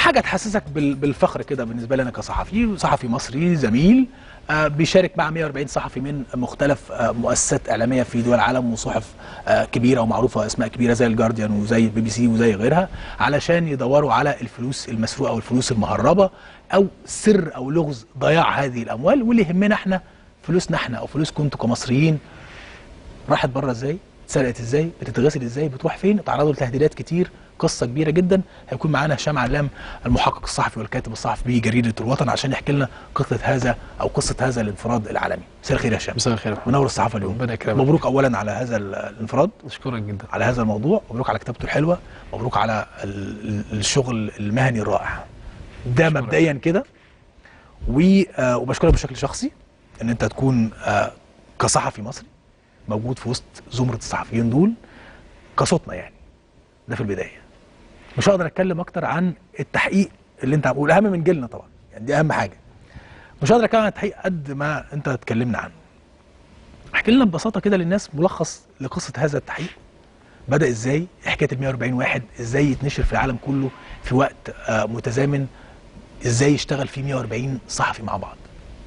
حاجه تحسسك بال- بالفخر كده بالنسبه لي انا كصحفي صحفي مصري زميل آه، بيشارك مع 140 صحفي من مختلف آه، مؤسسات اعلاميه في دول العالم وصحف آه، كبيره ومعروفه واسماء كبيره زي الجارديان وزي بي بي سي وزي غيرها علشان يدوروا على الفلوس المسروقه او الفلوس المهربه او سر او لغز ضياع هذه الاموال واللي يهمنا احنا فلوسنا احنا او فلوسكم انتوا كمصريين راحت بره ازاي اتسرقت ازاي بتتغسل ازاي بتروح فين اتعرضوا لتهديدات كتير قصه كبيره جدا هيكون معانا هشام علام المحقق الصحفي والكاتب الصحفي بجريده الوطن عشان يحكي لنا قصه هذا او قصه هذا الانفراد العالمي مساء الخير يا هشام مساء الخير يا محمد. منور الصحافه اليوم ربنا يكرمك. مبروك اولا على هذا ال- الانفراد اشكرك جدا على هذا الموضوع مبروك على كتابته الحلوه مبروك على ال- ال- الشغل المهني الرائع ده أشكرك. مبدئيا كده و- آه، وبشكرك بشكل شخصي ان انت تكون آه، كصحفي مصري موجود في وسط زمره الصحفيين دول كصوتنا يعني ده في البدايه مش هقدر اتكلم اكتر عن التحقيق اللي انت والاهم من جيلنا طبعا يعني دي اهم حاجه مش هقدر اتكلم عن التحقيق قد ما انت اتكلمنا عنه احكي لنا ببساطه كده للناس ملخص لقصه هذا التحقيق بدا ازاي إيه حكايه ال 140 واحد ازاي يتنشر في العالم كله في وقت آه، متزامن ازاي يشتغل فيه 140 صحفي مع بعض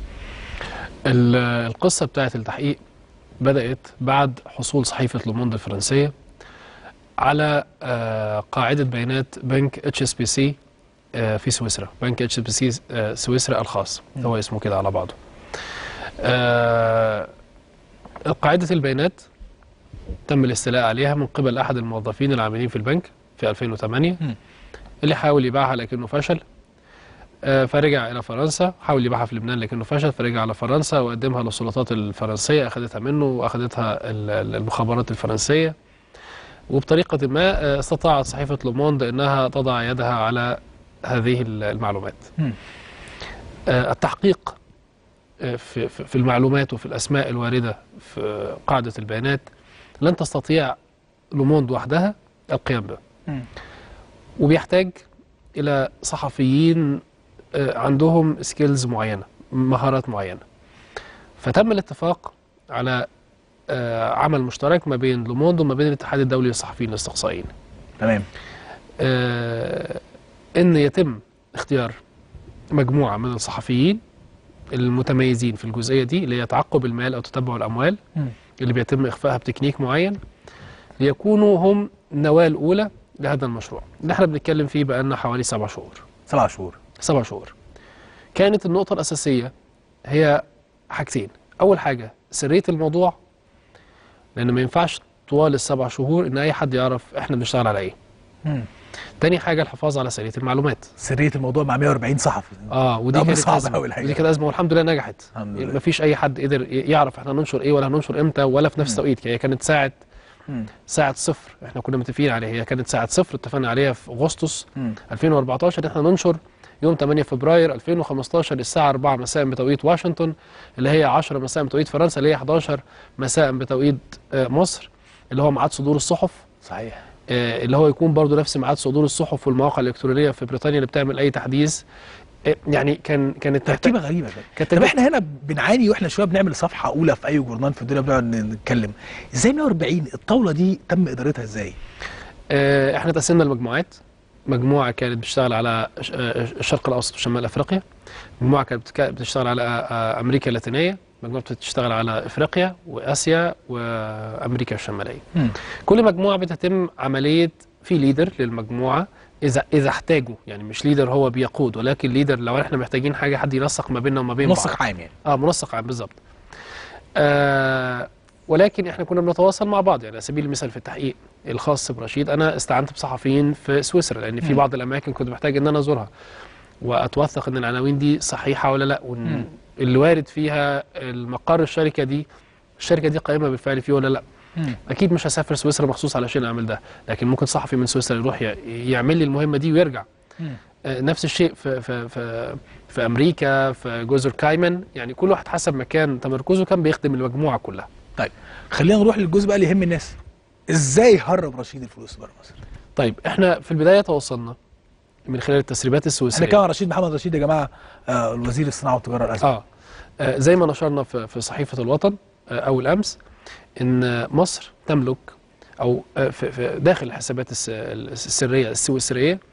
ال- القصة بتاعت التحقيق بدأت بعد حصول صحيفة لوموند الفرنسية على آه، قاعدة بيانات بنك اتش اس بي سي في سويسرا بنك اتش بي سي سويسرا الخاص هو اسمه كده على بعضه آه، قاعدة البيانات تم الاستيلاء عليها من قبل أحد الموظفين العاملين في البنك في 2008 مم. اللي حاول يبيعها لكنه فشل آه، فرجع الى فرنسا حاول يبيعها في لبنان لكنه فشل فرجع على فرنسا وقدمها للسلطات الفرنسيه اخذتها منه واخذتها ال- ال- المخابرات الفرنسيه وبطريقه ما آه، استطاعت صحيفه لوموند انها تضع يدها على هذه ال- المعلومات مم. آه، التحقيق آه، في في في المعلومات وفي الاسماء الوارده في قاعده البيانات لن تستطيع لوموند وحدها القيام به مم. وبيحتاج الى صحفيين آه، عندهم سكيلز معينه مهارات معينه فتم الاتفاق على آه، عمل مشترك ما بين لوموند وما بين الاتحاد الدولي للصحفيين الاستقصائيين تمام آه، ان يتم اختيار مجموعه من الصحفيين المتميزين في الجزئيه دي اللي هي تعقب المال او تتبع الاموال مم. اللي بيتم اخفائها بتكنيك معين ليكونوا هم النواه الاولى لهذا المشروع اللي احنا بنتكلم فيه بقالنا حوالي سبع شهور سبع شهور سبع شهور كانت النقطة الأساسية هي حاجتين أول حاجة سرية الموضوع لأن ما ينفعش طوال السبع شهور إن أي حد يعرف إحنا بنشتغل على إيه مم. تاني حاجة الحفاظ على سرية المعلومات سريه الموضوع مع 140 صحفي اه ودي أمر كانت صعب أزمة أوي الحقيقة. ودي كانت أزمة والحمد لله نجحت الحمد لله. ما فيش أي حد قدر ي- يعرف إحنا هننشر إيه ولا هننشر إمتى ولا في نفس التوقيت هي كانت ساعة مم. ساعة صفر إحنا كنا متفقين عليها هي كانت ساعة صفر اتفقنا عليها في أغسطس مم. 2014 ان احنا ننشر يوم 8 فبراير 2015 الساعة 4 مساء بتوقيت واشنطن اللي هي 10 مساء بتوقيت فرنسا اللي هي 11 مساء بتوقيت آه، مصر اللي هو ميعاد صدور الصحف صحيح آه، اللي هو يكون برضو نفس ميعاد صدور الصحف والمواقع الإلكترونية في بريطانيا اللي بتعمل أي تحديث آه، يعني كان كانت ترتيبه غريبه كده كانت طب ترتيبة- احنا هنا بنعاني واحنا شويه بنعمل صفحه اولى في اي جورنال في الدنيا بنقعد نتكلم ازاي 140 الطاوله دي تم ادارتها ازاي؟ آه، احنا تقسمنا المجموعات مجموعة كانت بتشتغل على ش- آه، الشرق الأوسط وشمال أفريقيا مجموعة كانت بتك- بتشتغل على آه، أمريكا اللاتينية مجموعة بتشتغل على أفريقيا وآسيا وأمريكا الشمالية مم. كل مجموعة بتتم عملية في ليدر للمجموعة إذا إذا احتاجوا يعني مش ليدر هو بيقود ولكن ليدر لو احنا محتاجين حاجة حد ينسق ما بيننا وما بين بعض منسق عام يعني اه منسق عام بالظبط آه ولكن احنا كنا بنتواصل مع بعض يعني على سبيل المثال في التحقيق الخاص برشيد انا استعنت بصحفيين في سويسرا لان في مم. بعض الاماكن كنت محتاج ان انا ازورها واتوثق ان العناوين دي صحيحه ولا لا مم. وان اللي وارد فيها المقر الشركه دي الشركه دي قائمه بالفعل فيه ولا لا مم. اكيد مش هسافر سويسرا مخصوص علشان اعمل ده لكن ممكن صحفي من سويسرا يروح ي- يعمل لي المهمه دي ويرجع مم. آه، نفس الشيء في في في في امريكا في جزر كايمن يعني كل واحد حسب مكان تمركزه كان بيخدم المجموعه كلها طيب خلينا نروح للجزء بقى اللي يهم الناس ازاي هرب رشيد الفلوس بره مصر؟ طيب احنا في البدايه توصلنا من خلال التسريبات احنا السويسريه كمان رشيد محمد رشيد يا جماعه آه الوزير الصناعه والتجاره الازرق آه. اه زي ما نشرنا في في صحيفه الوطن آه اول امس ان مصر تملك او آه في في داخل الحسابات الس- السريه السويسريه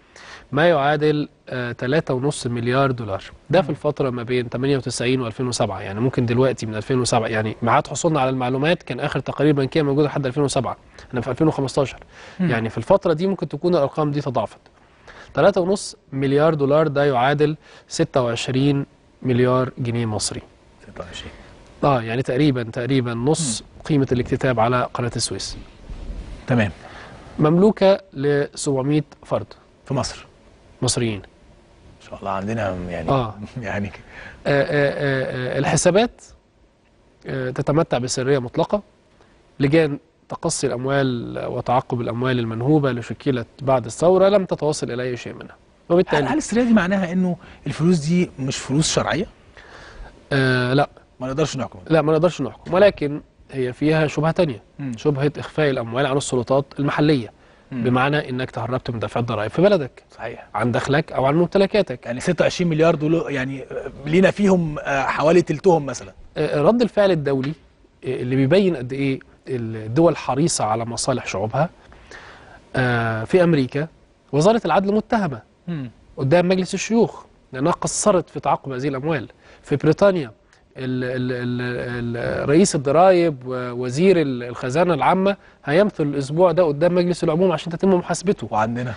ما يعادل آه، 3.5 مليار دولار ده في الفترة ما بين 98 و2007 يعني ممكن دلوقتي من 2007 يعني ميعاد حصولنا على المعلومات كان آخر تقارير بنكية موجودة لحد 2007 احنا في 2015 يعني في الفترة دي ممكن تكون الأرقام دي تضاعفت 3.5 مليار دولار ده يعادل 26 مليار جنيه مصري 26 اه يعني تقريبا تقريبا نص قيمة الاكتتاب على قناة السويس تمام مملوكة ل 700 فرد في مصر مصريين ان شاء الله عندنا يعني آه. يعني آه، آه، آه، آه، الحسابات آه، تتمتع بسرية مطلقة لجان تقصي الأموال وتعقب الأموال المنهوبة اللي شكلت بعد الثورة لم تتوصل إلى أي شيء منها هل وبالتالي هل السريه دي معناها انه الفلوس دي مش فلوس شرعيه؟ آه لا ما نقدرش نحكم لا ما نقدرش نحكم ولكن هي فيها شبهة تانية مم. شبهة إخفاء الأموال عن السلطات المحلية مم. بمعنى إنك تهربت من دفع الضرائب في بلدك صحيح عن دخلك أو عن ممتلكاتك يعني 26 مليار دول يعني لينا فيهم آه، حوالي تلتهم مثلا آه، رد الفعل الدولي آه، اللي بيبين قد ايه الدول حريصه على مصالح شعوبها آه، في امريكا وزاره العدل متهمه قدام مجلس الشيوخ لانها قصرت في تعقب هذه الاموال في بريطانيا ال ال ال ال رئيس الضرائب ووزير ال- الخزانه العامه هيمثل الاسبوع ده قدام مجلس العموم عشان تتم محاسبته وعندنا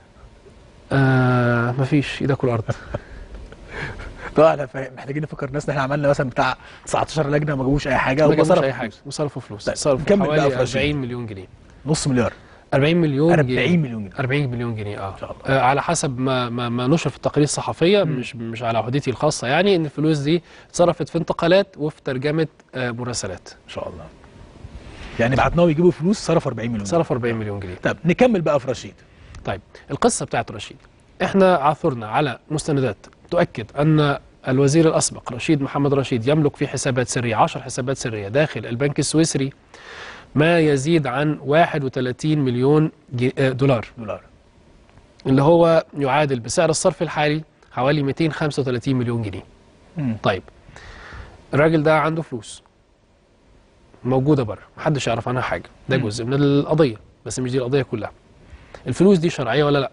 آه مفيش ايدك الارض طبعا احنا فا- محتاجين نفكر الناس ان احنا عملنا مثلا بتاع 19 لجنه ما جابوش اي حاجه ما جابوش وصرفوا اي حاجه فلوس. وصرفوا فلوس طيب، صرفوا نكمل بقى حوالي في رشيد. 40 مليون جنيه نص مليار 40 مليون 40 جنيه مليون جنيه 40 مليون جنيه اه, إن شاء الله. آه على حسب ما ما, ما نشر في التقارير الصحفيه مش مش على عهدتي الخاصه يعني ان الفلوس دي اتصرفت في انتقالات وفي ترجمه آه مراسلات ان شاء الله يعني بعتناهم يجيبوا فلوس صرفوا 40 مليون صرف 40 مليون جنيه طب نكمل بقى في رشيد طيب القصه بتاعت رشيد احنا عثرنا على مستندات تؤكد ان الوزير الاسبق رشيد محمد رشيد يملك في حسابات سريه 10 حسابات سريه داخل البنك السويسري ما يزيد عن 31 مليون جي- آه، دولار دولار اللي هو يعادل بسعر الصرف الحالي حوالي 235 مليون جنيه مم. طيب الراجل ده عنده فلوس موجودة بره محدش يعرف عنها حاجة ده مم. جزء من القضية بس مش دي القضية كلها الفلوس دي شرعية ولا لا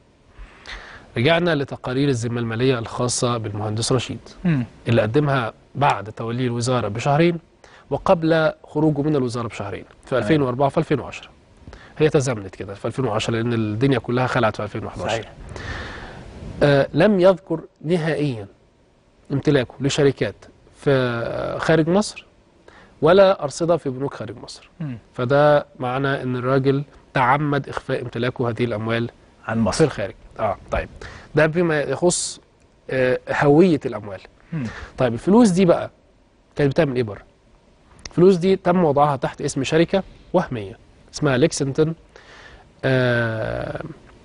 رجعنا لتقارير الذمة المالية الخاصة بالمهندس رشيد مم. اللي قدمها بعد توليه الوزارة بشهرين وقبل خروجه من الوزارة بشهرين في 2004 وفي 2010 هي تزامنت كده في 2010 لأن الدنيا كلها خلعت في 2011 صحيح آه، لم يذكر نهائيا امتلاكه لشركات في خارج مصر ولا أرصدة في بنوك خارج مصر مم. فده معنى أن الراجل تعمد إخفاء امتلاكه هذه الأموال عن في مصر الخارج آه طيب ده بما يخص آه، هوية الأموال مم. طيب الفلوس دي بقى كانت بتعمل إيه بره الفلوس دي تم وضعها تحت اسم شركة وهمية اسمها ليكسنتون آه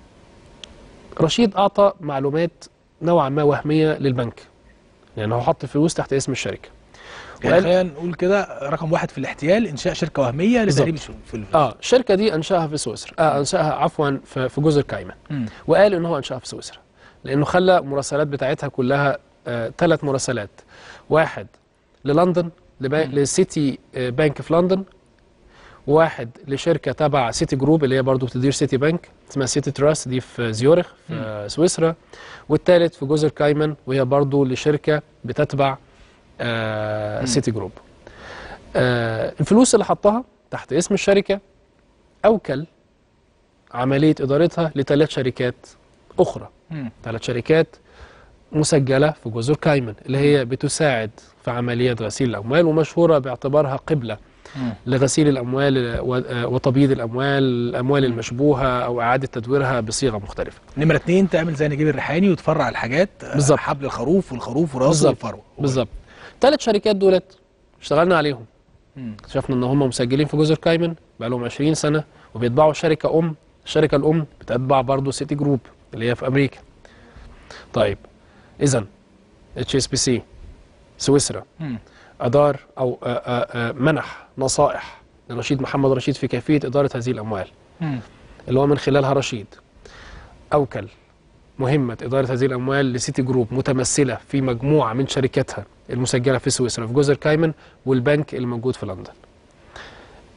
رشيد أعطى معلومات نوعا ما وهمية للبنك يعني هو حط الفلوس تحت اسم الشركة يعني وقال- خلينا نقول كده رقم واحد في الاحتيال انشاء شركه وهميه لتهريب الفلوس في الفلوس اه الشركة دي أنشأها في سويسرا آه أنشأها عفوا في, في جزر كايمان مم. وقال ان هو انشاها في سويسرا لانه خلى المراسلات بتاعتها كلها ثلاث مراسلات واحد للندن لبا- لسيتي آه، بانك في لندن واحد لشركه تبع سيتي جروب اللي هي برضو بتدير سيتي بانك اسمها سيتي تراست دي في زيورخ في آه، سويسرا والثالث في جزر كايمان وهي برضو لشركه بتتبع آه، سيتي جروب آه، الفلوس اللي حطها تحت اسم الشركه اوكل عمليه ادارتها لثلاث شركات اخرى مم. ثلاث شركات مسجله في جزر كايمان اللي هي بتساعد في عمليه غسيل الاموال ومشهوره باعتبارها قبله مم. لغسيل الاموال و- وتبييض الاموال الاموال المشبوهه او اعاده تدويرها بصيغه مختلفه نمره اتنين تعمل زي نجيب الريحاني وتفرع الحاجات آه، بالظبط. حبل الخروف والخروف وراسه بالظبط والفروه بالظبط ثلاث شركات دولت اشتغلنا عليهم مم. اكتشفنا ان هم مسجلين في جزر كايمان بقى لهم 20 سنه وبيتباعوا شركه ام الشركه الام بتتبع برضه سيتي جروب اللي هي في امريكا طيب اذا اتش اس بي سي سويسرا مم. ادار او آآ آآ منح نصائح لرشيد محمد رشيد في كيفيه اداره هذه الاموال مم. اللي هو من خلالها رشيد اوكل مهمه اداره هذه الاموال لسيتي جروب متمثله في مجموعه من شركاتها المسجله في سويسرا في جزر كايمان والبنك الموجود في لندن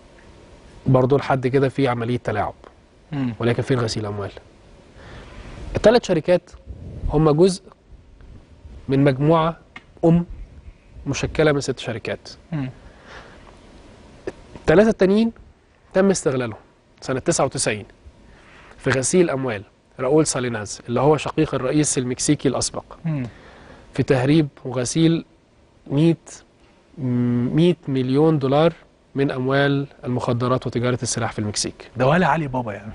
برضه لحد كده في عمليه تلاعب مم. ولكن فين غسيل اموال الثلاث شركات هم جزء من مجموعه ام مشكله من ست شركات مم. الثلاثه التانيين تم استغلالهم سنه 99 في غسيل اموال راؤول ساليناز اللي هو شقيق الرئيس المكسيكي الاسبق مم. في تهريب وغسيل 100 100 مليون دولار من اموال المخدرات وتجاره السلاح في المكسيك ده ولا علي بابا يعني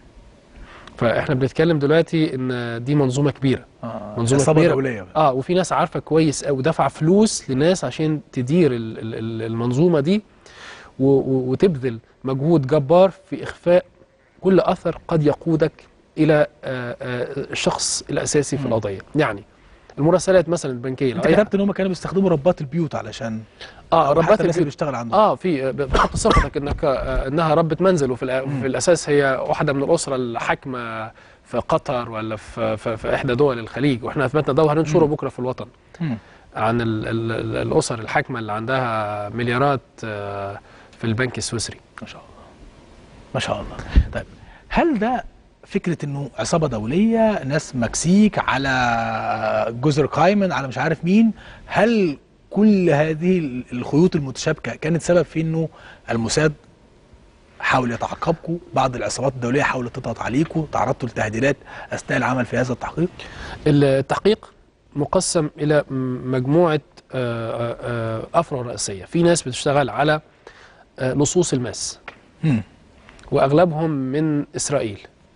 فاحنا بنتكلم دلوقتي ان دي منظومه كبيره آه. منظومه عصابة كبيره دوليه اه وفي ناس عارفه كويس قوي دفع فلوس لناس عشان تدير ال- ال- ال- المنظومه دي و- و- وتبذل مجهود جبار في اخفاء كل اثر قد يقودك الى آه، آه، الشخص الاساسي في مم. القضيه يعني المراسلات مثلا البنكيه انت لو أي- كتبت ان هم كانوا بيستخدموا ربات البيوت علشان اه أو ربات حتى الناس اللي البيوت بيشتغل عندهم اه في بتحط صفتك انك آه، انها ربة منزل وفي الأ- مم. في الاساس هي واحده من الاسره الحاكمه في قطر ولا في, في, في احدى دول الخليج واحنا اثبتنا ده وهننشره مم. بكره في الوطن مم. عن ال ال ال الاسر الحاكمه اللي عندها مليارات آه، في البنك السويسري ما شاء الله ما شاء الله طيب هل ده فكره انه عصابه دوليه ناس مكسيك على جزر كايمن على مش عارف مين هل كل هذه الخيوط المتشابكه كانت سبب في انه الموساد حاول يتعقبكم بعض العصابات الدوليه حاولت تضغط عليكم تعرضتوا لتهديدات اثناء العمل في هذا التحقيق التحقيق مقسم الى م- مجموعه آه، آه، آه، افرع رئيسيه في ناس بتشتغل على آه، لصوص الماس مم. واغلبهم من اسرائيل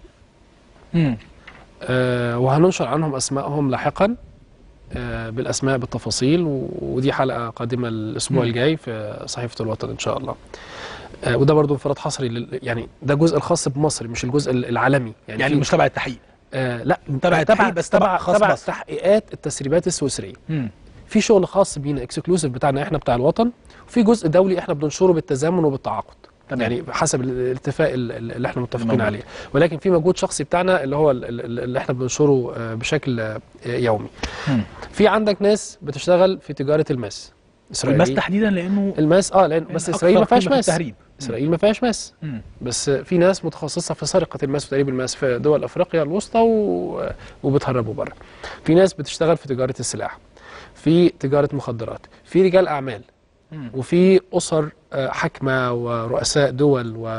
مم. آه، وهننشر عنهم اسمائهم لاحقا آه، بالاسماء بالتفاصيل و- ودي حلقه قادمه الاسبوع مم. الجاي في صحيفه الوطن ان شاء الله آه، وده برضو انفراد حصري لل- يعني ده الجزء الخاص بمصر مش الجزء ال- العالمي يعني, يعني في- مش تبع التحقيق آه لا تبع التحقيق بس تبع خاص تبع مصر. تحقيقات التسريبات السويسريه مم. في شغل خاص بينا اكسكلوسيف بتاعنا احنا بتاع الوطن وفي جزء دولي احنا بننشره بالتزامن وبالتعاقد تمام. يعني حسب ال- الاتفاق ال- ال- اللي احنا متفقين موجود. عليه ولكن في مجهود شخصي بتاعنا اللي هو ال- ال- اللي احنا بننشره آه، بشكل آه، يومي مم. في عندك ناس بتشتغل في تجاره الماس الماس اسرائيل تحديدا لانه الماس اه لان بس أكثر اسرائيل ما فيهاش قيمة في ماس التهريب. اسرائيل ما فيهاش ماس مم. بس في ناس متخصصه في سرقه الماس وتهريب الماس في دول افريقيا الوسطى و... وبتهربه بره في ناس بتشتغل في تجاره السلاح في تجاره مخدرات في رجال اعمال مم. وفي اسر آه، حاكمه ورؤساء دول و...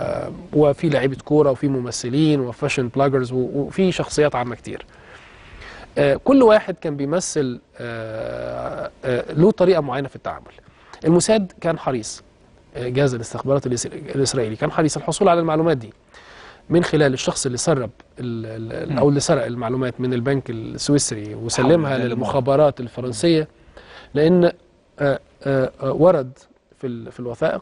وفي لعيبه كوره وفي ممثلين وفاشن بلاجرز و... وفي شخصيات عامه كتير آه، كل واحد كان بيمثل آه، آه، له طريقه معينه في التعامل الموساد كان حريص آه، جهاز الاستخبارات الإس- الاسرائيلي كان حريص الحصول على المعلومات دي من خلال الشخص اللي سرب ال- ال- مم. او اللي سرق المعلومات من البنك السويسري وسلمها حول ده للمخابرات الفرنسيه لان آه، آه، آه، ورد في ال- في الوثائق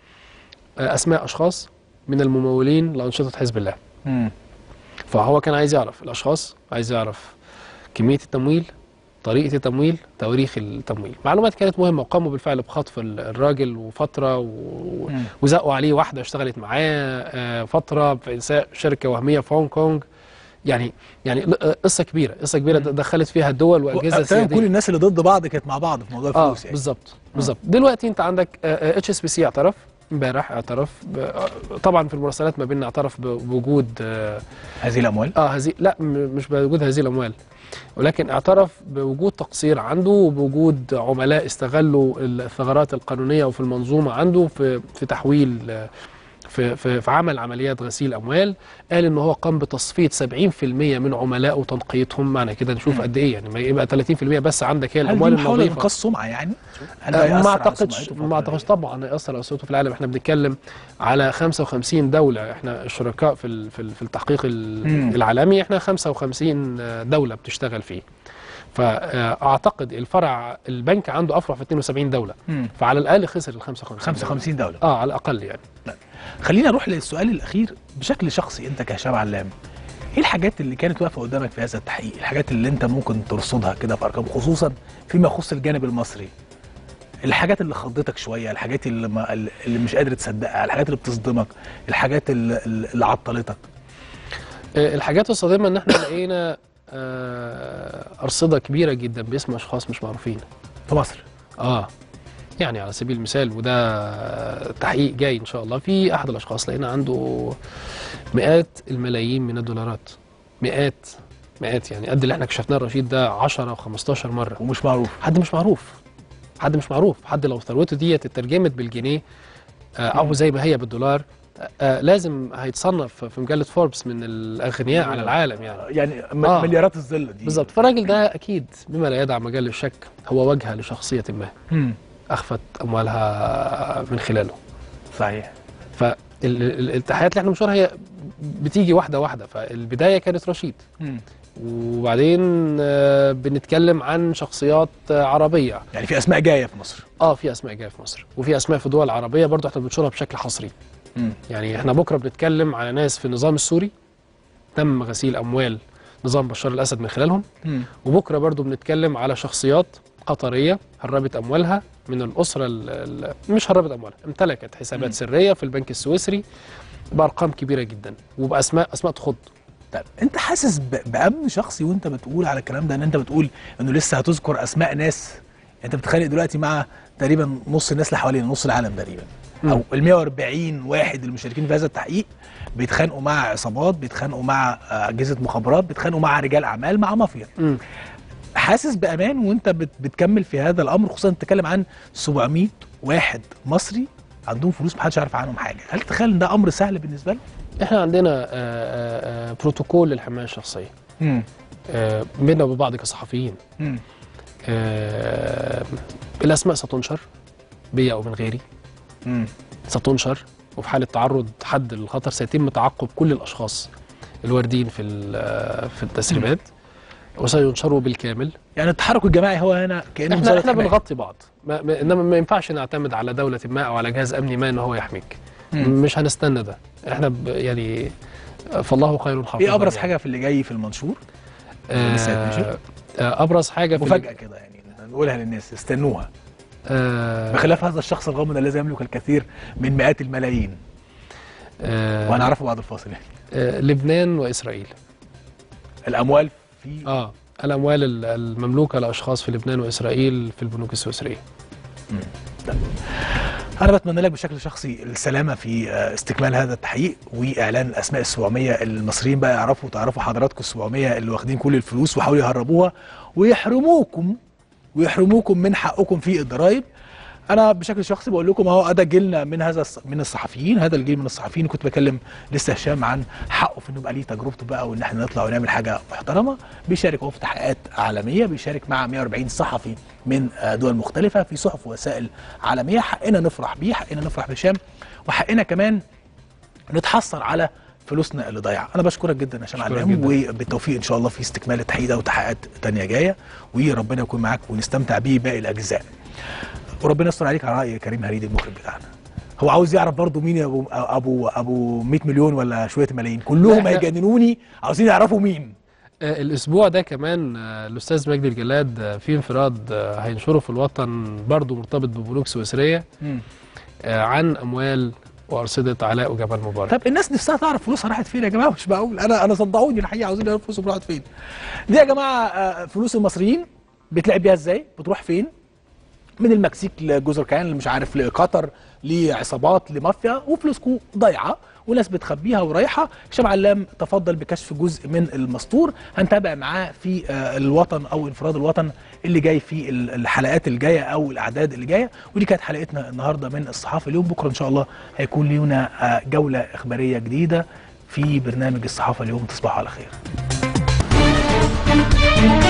آه، اسماء اشخاص من الممولين لانشطه حزب الله مم. فهو كان عايز يعرف الاشخاص عايز يعرف كميه التمويل طريقه التمويل تواريخ التمويل معلومات كانت مهمه وقاموا بالفعل بخطف ال- الراجل وفتره و... مم. وزقوا عليه واحده اشتغلت معاه آه، فتره في انشاء شركه وهميه في هونج كونج يعني يعني ل- قصه كبيره قصه كبيره مم. دخلت فيها الدول واجهزه تقريبا سياديه كل الناس اللي ضد بعض كانت مع بعض في موضوع اه الفلوس يعني بالظبط بالظبط دلوقتي انت عندك اتش اس بي سي اعترف امبارح اعترف ب- آه، طبعا في المراسلات ما بيننا اعترف ب- بوجود آه، هذه الاموال اه هذه لا م- مش بوجود هذه الاموال ولكن اعترف بوجود تقصير عنده وبوجود عملاء استغلوا الثغرات القانونيه وفي المنظومه عنده في في تحويل آه، في في في عمل عمليات غسيل اموال قال ان هو قام بتصفيه 70% من عملائه وتنقيتهم معنى كده نشوف مم. قد ايه يعني ما يبقى 30% بس عندك هي هل دي الاموال محاوله النظيفه لانقاذ سمعه يعني؟ هل ده آه، يأثر ما على اعتقدش سمعته في ما اعتقدش الفترة طبعا هيأثر على صوته في العالم احنا بنتكلم على 55 دولة احنا الشركاء في ال- في ال- في التحقيق ال- مم. العالمي احنا 55 دولة بتشتغل فيه فاعتقد الفرع البنك عنده افرع في 72 دولة دي؟ مم. فعلى الاقل خسر ال 55 دولة. 55 دوله اه على الاقل يعني خلينا نروح للسؤال الاخير بشكل شخصي انت كهشام علام ايه الحاجات اللي كانت واقفه قدامك في هذا التحقيق الحاجات اللي انت ممكن ترصدها كده في ارقام خصوصا فيما يخص الجانب المصري الحاجات اللي خضتك شويه الحاجات اللي, ما اللي مش قادر تصدقها الحاجات اللي بتصدمك الحاجات اللي, اللي عطلتك آه، الحاجات الصادمة ان احنا لقينا آه، ارصدة كبيرة جدا باسم اشخاص مش معروفين في مصر اه يعني على سبيل المثال وده تحقيق جاي ان شاء الله في احد الاشخاص لقينا عنده مئات الملايين من الدولارات مئات مئات يعني قد اللي احنا كشفناه الرشيد ده 10 و15 مره ومش معروف حد مش معروف حد مش معروف حد لو ثروته ديت اترجمت بالجنيه آه، او زي ما هي بالدولار آه، آه، لازم هيتصنف في مجله فوربس من الاغنياء على العالم يعني يعني م- آه. مليارات الظل دي بالظبط فالراجل ده اكيد بما لا يدع مجال للشك هو وجهه لشخصيه ما مم. اخفت اموالها من خلاله صحيح فالتحيات اللي احنا بنشوفها هي بتيجي واحده واحده فالبدايه كانت رشيد مم. وبعدين آه، بنتكلم عن شخصيات آه، عربيه يعني في اسماء جايه في مصر اه في اسماء جايه في مصر وفي اسماء في دول عربيه برضه احنا بنشوفها بشكل حصري مم. يعني احنا بكره بنتكلم على ناس في النظام السوري تم غسيل اموال نظام بشار الاسد من خلالهم مم. وبكره برضه بنتكلم على شخصيات قطريه هربت اموالها من الاسره ال- ال- مش هربت اموالها امتلكت حسابات مم. سريه في البنك السويسري بارقام كبيره جدا وباسماء اسماء تخض طيب انت حاسس ب- بامن شخصي وانت بتقول على الكلام ده ان انت بتقول انه لسه هتذكر اسماء ناس انت بتتخانق دلوقتي مع تقريبا نص الناس اللي حوالينا نص العالم تقريبا مم. او ال 140 واحد المشاركين في هذا التحقيق بيتخانقوا مع عصابات بيتخانقوا مع آه، اجهزه مخابرات بيتخانقوا مع رجال اعمال مع مافيا مم. حاسس بامان وانت بت- بتكمل في هذا الامر خصوصا بتتكلم عن 700 واحد مصري عندهم فلوس محدش يعرف عنهم حاجه هل تخيل ان ده امر سهل بالنسبه لك احنا عندنا آه، آه، آه، بروتوكول للحمايه الشخصيه امم آه، بيننا وبين بعض كصحفيين امم آه، الاسماء ستنشر بيا او من غيري امم ستنشر وفي حاله تعرض حد للخطر سيتم تعقب كل الاشخاص الواردين في ال- في التسريبات وسينشروا بالكامل يعني التحرك الجماعي هو هنا كانه احنا وزارة احنا حماية. بنغطي بعض ما ما- انما ما ينفعش نعتمد على دوله ما او على جهاز امني ما ان هو يحميك مم. مش هنستنى ده احنا ب- يعني فالله خير حافظا ايه ابرز يعني. حاجه في اللي جاي في المنشور آه لسه هيتنشر؟ آه ابرز حاجه في مفاجاه كده يعني نقولها للناس استنوها آه بخلاف هذا الشخص الغامض الذي يملك الكثير من مئات الملايين آه وهنعرفه بعد الفاصل يعني آه لبنان واسرائيل الاموال في اه الاموال ال- المملوكه لاشخاص في لبنان واسرائيل في البنوك السويسريه انا بتمنى لك بشكل شخصي السلامه في آه، استكمال هذا التحقيق واعلان الاسماء ال 700 اللي المصريين بقى يعرفوا تعرفوا حضراتكم ال 700 اللي واخدين كل الفلوس وحاولوا يهربوها ويحرموكم ويحرموكم من حقكم في الضرائب انا بشكل شخصي بقول لكم اهو ده جيلنا من هذا الص- من الصحفيين هذا الجيل من الصحفيين كنت بكلم لسه هشام عن حقه في انه يبقى ليه تجربته بقى وان احنا نطلع ونعمل حاجه محترمه بيشارك هو في تحقيقات عالميه بيشارك مع 140 صحفي من آه، دول مختلفه في صحف ووسائل عالميه حقنا نفرح بيه حقنا نفرح بهشام وحقنا كمان نتحسر على فلوسنا اللي ضايعه انا بشكرك جدا يا هشام أشكرك علام جداً. وبالتوفيق ان شاء الله في استكمال التحقيق ده وتحقيقات تانية جايه وربنا يكون معاك ونستمتع بيه باقي الاجزاء وربنا يستر عليك على راي كريم هريدي المخرج بتاعنا هو عاوز يعرف برضه مين يا ابو ابو ابو 100 مليون ولا شويه ملايين كلهم لا، إحنا- هيجننوني عاوزين يعرفوا مين آه، الاسبوع ده كمان آه، الاستاذ مجدي الجلاد آه، في انفراد آه، هينشره في الوطن برضه مرتبط ببنوك سويسريه آه، عن اموال وارصده علاء وجمال مبارك طب الناس نفسها تعرف فلوسها راحت فين يا جماعه مش معقول انا انا صدعوني الحقيقه عاوزين يعرفوا فلوسهم راحت فين دي يا جماعه آه، فلوس المصريين بتلعب بيها ازاي بتروح فين من المكسيك لجزر كيان اللي مش عارف لقطر لعصابات لمافيا وفلوسكم ضايعه وناس بتخبيها ورايحه هشام علام تفضل بكشف جزء من المستور هنتابع معاه في آه، الوطن او انفراد الوطن اللي جاي في ال- الحلقات الجايه او الاعداد اللي جايه ودي كانت حلقتنا النهارده من الصحافه اليوم بكره ان شاء الله هيكون لينا آه، جوله اخباريه جديده في برنامج الصحافه اليوم تصبحوا على خير